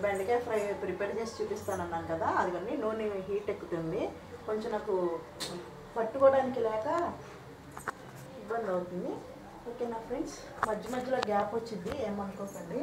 బెండకాయ fry prepare చేసి చూపిస్తాను అన్నాను కదా అది కానీ నూనె హీట్ ఎక్కుతుంది కొంచెం నాకు పట్టుకోవడానికి లేక ఇబ్బంది అవుతుంది ఓకేనా ఫ్రెండ్స్ మధ్య మధ్యలో గ్యాప్ వచ్చింది ఏమనుకోకండి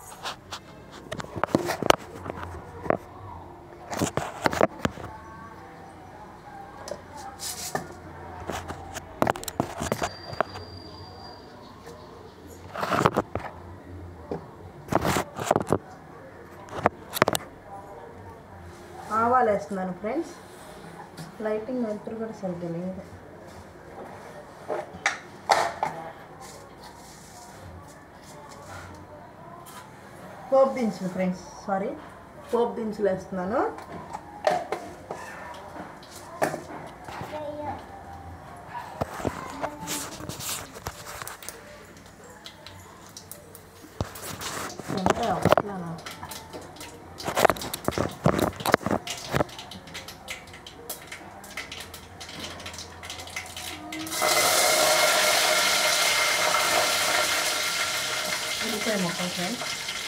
ఆవాలు వేస్తున్నాను ఫ్రెండ్స్ లైటింగ్ వెళ్తురు కూడా సరిగ్గా లేదు పోపు దినుసులు ఫ్రెండ్స్ సారీ పోపు దినుసులు వేస్తున్నాను ఎంత అట్లానా ఉల్లిపాయ ముక్కలు ఫ్రెండ్స్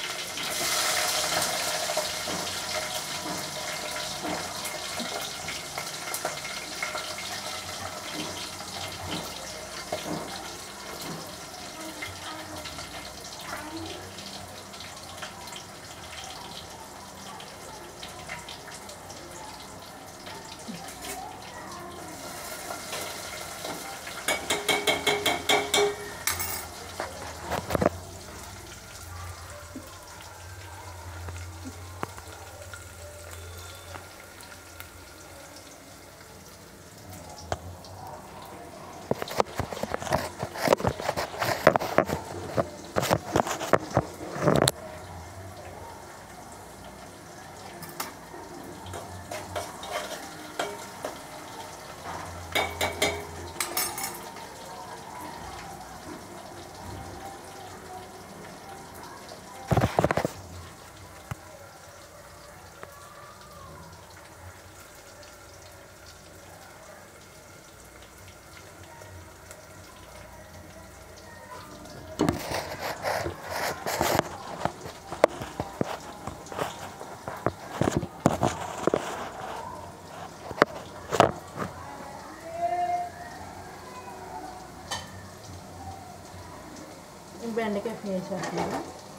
బెండకాయ ఫ్రై చేస్తున్నాను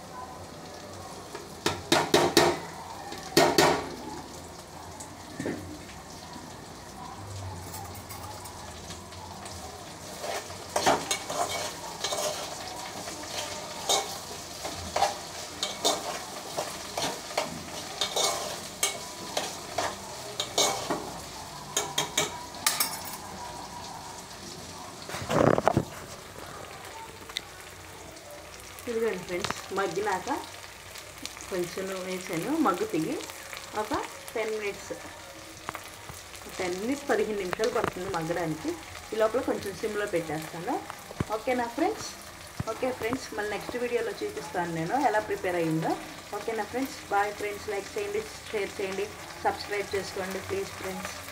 ఇదిగోండి ఫ్రెండ్స్ మగ్గినాక కొంచెం వేసాను మగ్గుతాయి ఒక టెన్ మినిట్స్ టెన్ మినిట్స్ పదిహేను నిమిషాలు పడుతుంది మగ్గడానికి ఈ లోపల కొంచెం సిమ్లో పెట్టేస్తాను ఓకేనా ఫ్రెండ్స్ ఓకే ఫ్రెండ్స్ మళ్ళీ నెక్స్ట్ వీడియోలో చూపిస్తాను నేను ఎలా ప్రిపేర్ అయ్యిందో ఓకేనా ఫ్రెండ్స్ బాయ్ ఫ్రెండ్స్ లైక్ చేయండి షేర్ చేయండి సబ్స్క్రైబ్ చేసుకోండి ప్లీజ్ ఫ్రెండ్స్